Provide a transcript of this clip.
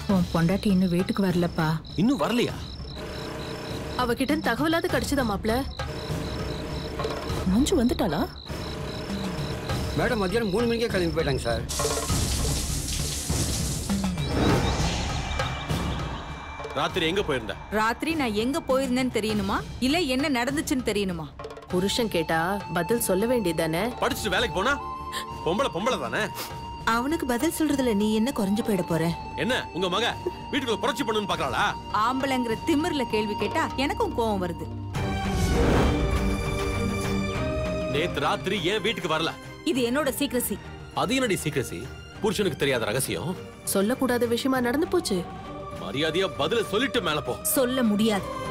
உன் பொண்டாட்டி இன்னும் வீட்டுக்கு வரலப்பா இன்னும் வரலையா அவகிட்ட தகவலாவது கிடைச்சதா மாப்ள மஞ்சு வந்துட்டாளா மேடம் மத்தியானம் மூணு மணிக்கே கிளம்பி போயிட்டாங்க சார் ராத்திரி எங்க போயிருந்த ராத்திரி நான் எங்க போயிருந்தேன்னு தெரியணுமா இல்ல என்ன நடந்துச்சுன்னு தெரியணுமா புருஷன் கேட்டா பதில் சொல்ல வேண்டியதானே படிச்சுட்டு வேலைக்கு போனா பொம்பளை பொம்பளை தானே அவனுக்கு பதில் சொல்றதுல நீ என்ன குறைஞ்சு போயிட போற என்ன உங்க மக வீட்டுக்குள்ள புரட்சி பண்ணுன்னு பாக்கறாளா ஆம்பளைங்கிற திமிர்ல கேள்வி கேட்டா எனக்கும் கோவம் வருது நேத்து ராத்திரி ஏன் வீட்டுக்கு வரல இது என்னோட சீக்ரசி அது என்னடி சீக்கிரசி புருஷனுக்கு தெரியாத ரகசியம் சொல்லக்கூடாத விஷயமா நடந்து போச்சு மரியாதையா பதில சொல்லிட்டு மேல போ சொல்ல முடியாது